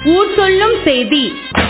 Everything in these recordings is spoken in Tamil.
ஊர் சொல்லும் செய்தி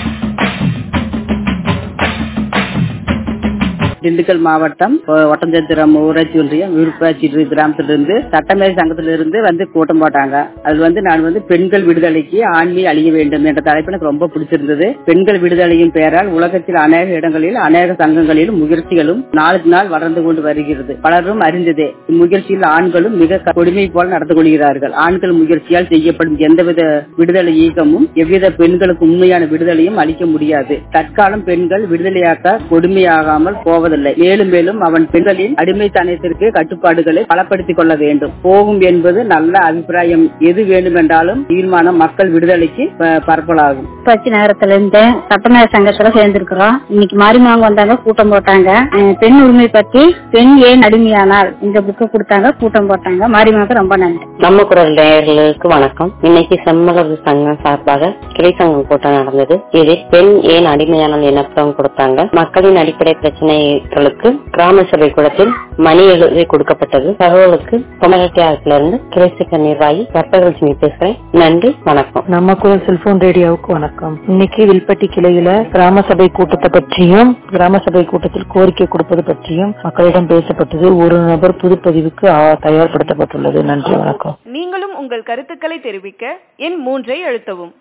திண்டுக்கல் மாவட்டம் ஒ- ஒட்டஞ்சத்திரம் ஊராட்சி ஒன்றியம் விருப்பாட்சி கிராமத்திலிருந்து சட்டமேதை சங்கத்திலிருந்து வந்து கூட்டம் போட்டாங்க அதுல வந்து நான் வந்து பெண்கள் விடுதலைக்கு ஆண்மை அழிய வேண்டும் என்ற தலைப்பு எனக்கு ரொம்ப பிடிச்சிருந்தது பெண்கள் விடுதலையின் பெயரால் உலகத்தில் அநேக இடங்களில் அநேக சங்கங்களிலும் முயற்சிகளும் நாளுக்கு நாள் வளர்ந்து கொண்டு வருகிறது பலரும் அறிந்ததே இம்முயற்சியில் ஆண்களும் மிக க- கொடுமை போல நடந்து கொள்கிறார்கள் ஆண்கள் முயற்சியால் செய்யப்படும் எந்தவித விடுதலை இயக்கமும் எவ்வித பெண்களுக்கு உண்மையான விடுதலையும் அளிக்க முடியாது தற்காலம் பெண்கள் விடுதலையாக்க கொடுமையாகாமல் போவதில்லை மேலும் மேலும் அவன் பெண்களின் அடிமைத்தனத்திற்கு கட்டுப்பாடுகளை பலப்படுத்திக் கொள்ள வேண்டும் போகும் என்பது நல்ல அபிப்பிராயம் எது வேண்டுமென்றாலும் தீர்மானம் மக்கள் விடுதலைக்கு ப- பரப்பலாகும் ஊராட்சி நகரத்துல இருந்து சட்டமேத சங்கத்துல சேர்ந்திருக்கிறோம் இன்னைக்கு மாரிமாங்க வந்தாங்க கூட்டம் போட்டாங்க அஹ் பெண் உரிமை பத்தி பெண் ஏன் அடிமையானால் இந்த புக்கு கொடுத்தாங்க கூட்டம் போட்டாங்க மாரிமாங்க ரொம்ப நன்றி நம்ம குரல் நேயர்களுக்கு வணக்கம் இன்னைக்கு செம்மலர் சங்கம் சார்பாக கிளை சங்கம் கூட்டம் நடந்தது இதில் பெண் ஏன் அடிமையானால் என்ன புத்தகம் கொடுத்தாங்க மக்களின் அடிப்படை பிரச்சனைகளுக்கு கிராம சபை கூடத்தில் மணி எழுதி கொடுக்கப்பட்டது தகவலுக்கு பொமரட்டியாரத்துல இருந்து கிளை சங்க நிர்வாகி வர்த்தகலட்சுமி பேசுறேன் நன்றி வணக்கம் நம்ம குரல் செல்போன் ரேடியோவுக்கு வணக்கம் இன்னைக்கு வில்பட்டி கிளையில கிராம சபை கூட்டத்தை பற்றியும் கிராம சபை கூட்டத்தில் கோரிக்கை கொடுப்பது பற்றியும் மக்களிடம் பேசப்பட்டது ஒரு நபர் புதுப்பதிவுக்கு ஆ, தயார்படுத்தப்பட்டுள்ளது நன்றி வணக்கம் நீங்களும் உங்கள் கருத்துக்களை தெரிவிக்க எண் மூன்றை அழுத்தவும்